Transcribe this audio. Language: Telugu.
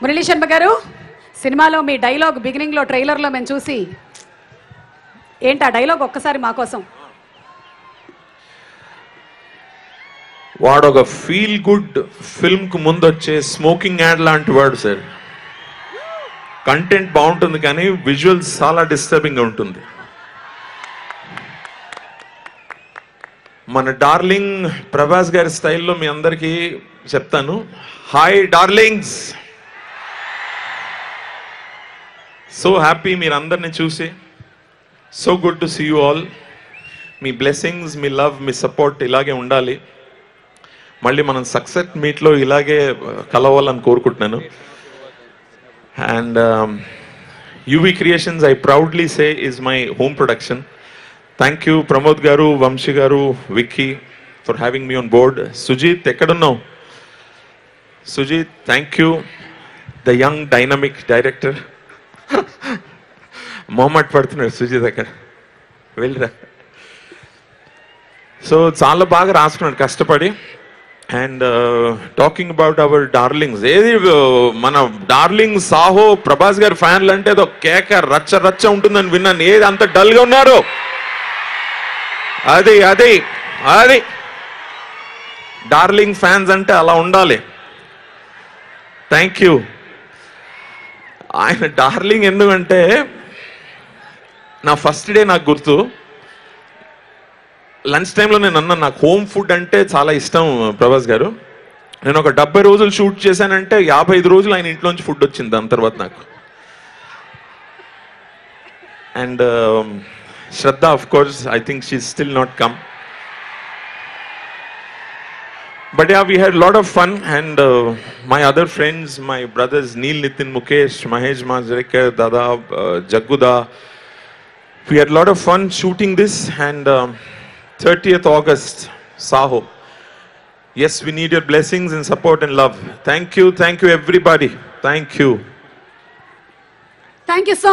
మురళీ శర్మ గారు సినిమాలో మీ డైలాగ్ బిగినింగ్లో ట్రైలర్లో మేము చూసి ఏంటి ఆ డైలాగ్ ఒక్కసారి మా కోసం వాడు ఒక ఫీల్ గుడ్ ఫిల్మ్ కు ముందు వచ్చే స్మోకింగ్ యాడ్ లాంటి వాడు సార్ కంటెంట్ బాగుంటుంది కానీ విజువల్స్ చాలా డిస్టర్బింగ్ గా ఉంటుంది మన డార్లింగ్ ప్రభాస్ గారి స్టైల్లో మీ అందరికీ చెప్తాను హాయ్ డార్లింగ్స్ సో హ్యాపీ మీరు అందరిని చూసి so good to see you all మీ బ్లెస్సింగ్స్ మీ లవ్ మీ సపోర్ట్ ఇలాగే ఉండాలి మళ్ళీ మనం సక్సెస్ మీట్లో ఇలాగే uh, కలవాలని కోరుకుంటున్నాను and UV Creations I proudly say is my home production thank you Pramod garu Vamshi garu Vicky for having me on board Sujeeth ఎక్కడున్నావు Sujeeth thank you the young dynamic director మొహమ్మట్ పడుతున్నాడు సుజీత్ అక్కడ వెళ్ళిరా సో చాలా బాగా రాసుకున్నాడు కష్టపడి and talking about our darlings ఏది uh, మన డార్లింగ్ సాహో ప్రభాస్ గారి ఫ్యాన్లు అంటే ఏదో కేక రచ్చ రచ్చ ఉంటుందని విన్నాను ఏది అంత డల్ గా ఉన్నారు అది అది అది డార్లింగ్ ఫ్యాన్స్ అంటే అలా ఉండాలి థ్యాంక్ యూ ఆయన డార్లింగ్ ఎందుకంటే నా ఫస్ట్ డే నాకు గుర్తు లంచ్ టైంలో నేను అన్నా నాకు హోమ్ ఫుడ్ అంటే చాలా ఇష్టం ప్రభాస్ గారు నేను ఒక డెబ్బై రోజులు షూట్ చేశానంటే యాభై ఐదు రోజులు ఆయన ఇంట్లోంచి ఫుడ్ వచ్చింది దాని తర్వాత నాకు and Shraddha of course I think she still not come But yeah, we had a lot of fun, and uh, my other friends, my brothers Neil Nitin Mukesh, Mahesh Mazrekar, Dada, uh, Jaguda, we had a lot of fun shooting this. And um, 30th August, Saho. Yes, we need your blessings and support and love. Thank you, thank you, everybody. Thank you. Thank you so